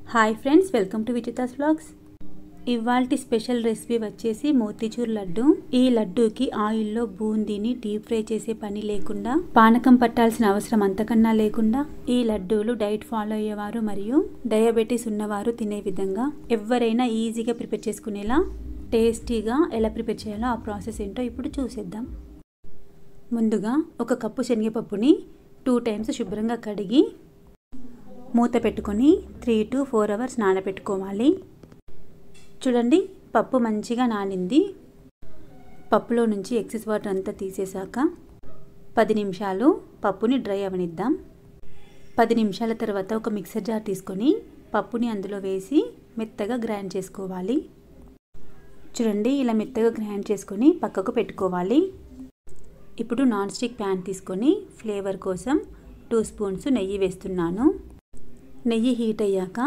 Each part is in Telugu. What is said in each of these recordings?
hi friends welcome to Vichitha's vlogs ఇవాల్టి స్పెషల్ రెసిపీ వచ్చేసి మోతీచూర్ లడ్డు ఈ లడ్డూకి ఆయిల్లో బూందీని డీప్ ఫ్రై చేసే పని లేకుండా పానకం పట్టాల్సిన అవసరం అంతకన్నా లేకుండా ఈ లడ్డూలు డైట్ ఫాలో అయ్యేవారు మరియు డయాబెటీస్ ఉన్నవారు తినే విధంగా ఎవరైనా ఈజీగా ప్రిపేర్ చేసుకునేలా టేస్టీగా ఎలా ప్రిపేర్ చేయాలో ఆ ప్రాసెస్ ఏంటో ఇప్పుడు చూసేద్దాం ముందుగా ఒక కప్పు శనగపప్పుని టూ టైమ్స్ శుభ్రంగా కడిగి మూత పెట్టుకొని త్రీ టు ఫోర్ అవర్స్ నానబెట్టుకోవాలి చూడండి పప్పు మంచిగా నానింది పప్పులో నుంచి ఎక్సెస్ వాటర్ అంతా తీసేశాక పది నిమిషాలు పప్పుని డ్రై అవనిద్దాం పది నిమిషాల తర్వాత ఒక మిక్సర్ జార్ తీసుకొని పప్పుని అందులో వేసి మెత్తగా గ్రైండ్ చేసుకోవాలి చూడండి ఇలా మెత్తగా గ్రైండ్ చేసుకొని పక్కకు పెట్టుకోవాలి ఇప్పుడు నాన్ స్టిక్ ప్యాన్ తీసుకొని ఫ్లేవర్ కోసం టూ స్పూన్స్ నెయ్యి వేస్తున్నాను నెయ్యి హీట్ అయ్యాక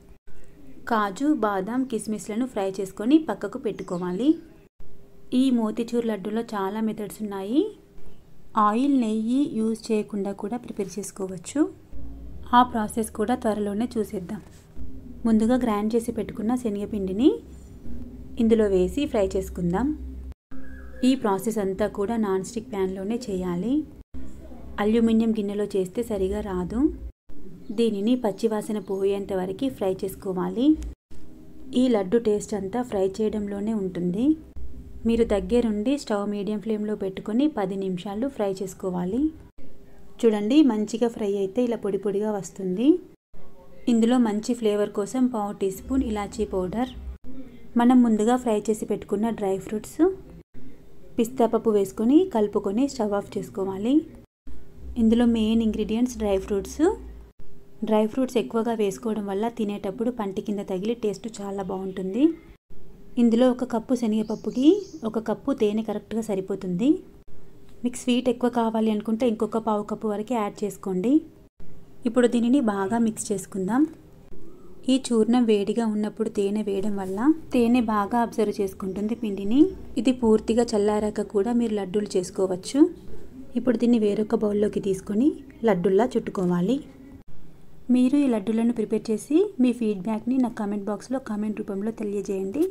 కాజు బాదం కిస్మిస్లను ఫ్రై చేసుకొని పక్కకు పెట్టుకోవాలి ఈ మోతిచూర్ లడ్డూలో చాలా మెథడ్స్ ఉన్నాయి ఆయిల్ నెయ్యి యూజ్ చేయకుండా కూడా ప్రిపేర్ చేసుకోవచ్చు ఆ ప్రాసెస్ కూడా త్వరలోనే చూసేద్దాం ముందుగా గ్రైండ్ చేసి పెట్టుకున్న శనగపిండిని ఇందులో వేసి ఫ్రై చేసుకుందాం ఈ ప్రాసెస్ అంతా కూడా నాన్ స్టిక్ ప్యాన్లోనే చేయాలి అల్యూమినియం గిన్నెలో చేస్తే సరిగా రాదు దీనిని పచ్చివాసన పోయేంత వరకు ఫ్రై చేసుకోవాలి ఈ లడ్డు టేస్ట్ అంతా ఫ్రై చేయడంలోనే ఉంటుంది మీరు దగ్గరుండి స్టవ్ మీడియం ఫ్లేమ్లో పెట్టుకొని పది నిమిషాలు ఫ్రై చేసుకోవాలి చూడండి మంచిగా ఫ్రై అయితే ఇలా పొడి పొడిగా వస్తుంది ఇందులో మంచి ఫ్లేవర్ కోసం పావు టీ స్పూన్ ఇలాచీ పౌడర్ మనం ముందుగా ఫ్రై చేసి పెట్టుకున్న డ్రై ఫ్రూట్స్ పిస్తా పప్పు వేసుకొని కలుపుకొని స్టవ్ ఆఫ్ చేసుకోవాలి ఇందులో main ingredients dry fruits dry fruits ఎక్కువగా వేసుకోవడం వల్ల తినేటప్పుడు పంటి కింద తగిలి టేస్ట్ చాలా బాగుంటుంది ఇందులో ఒక కప్పు శనగపప్పుకి ఒక కప్పు తేనె కరెక్ట్గా సరిపోతుంది మీకు స్వీట్ ఎక్కువ కావాలి అనుకుంటే ఇంకొక పావు కప్పు వరకు యాడ్ చేసుకోండి ఇప్పుడు దీనిని బాగా మిక్స్ చేసుకుందాం ఈ చూర్ణం వేడిగా ఉన్నప్పుడు తేనె వేయడం వల్ల తేనె బాగా అబ్జర్వ్ చేసుకుంటుంది పిండిని ఇది పూర్తిగా చల్లారాక కూడా మీరు లడ్డూలు చేసుకోవచ్చు ఇప్పుడు దీన్ని వేరొక బౌల్లోకి తీసుకొని లడ్డుల్లా చుట్టుకోవాలి మీరు ఈ లడ్డూలను ప్రిపేర్ చేసి మీ ఫీడ్బ్యాక్ని నా కామెంట్ బాక్స్లో కామెంట్ రూపంలో తెలియజేయండి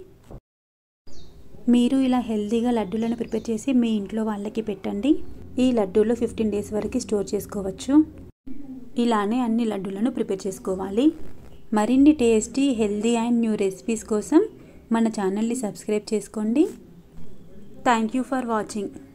మీరు ఇలా హెల్తీగా లడ్డూలను ప్రిపేర్ చేసి మీ ఇంట్లో వాళ్ళకి పెట్టండి ఈ లడ్డూలు ఫిఫ్టీన్ డేస్ వరకు స్టోర్ చేసుకోవచ్చు ఇలానే అన్ని లడ్డూలను ప్రిపేర్ చేసుకోవాలి మరిన్ని tasty healthy and new recipes కోసం మన ఛానల్ని సబ్స్క్రైబ్ చేసుకోండి థ్యాంక్ యూ ఫర్ వాచింగ్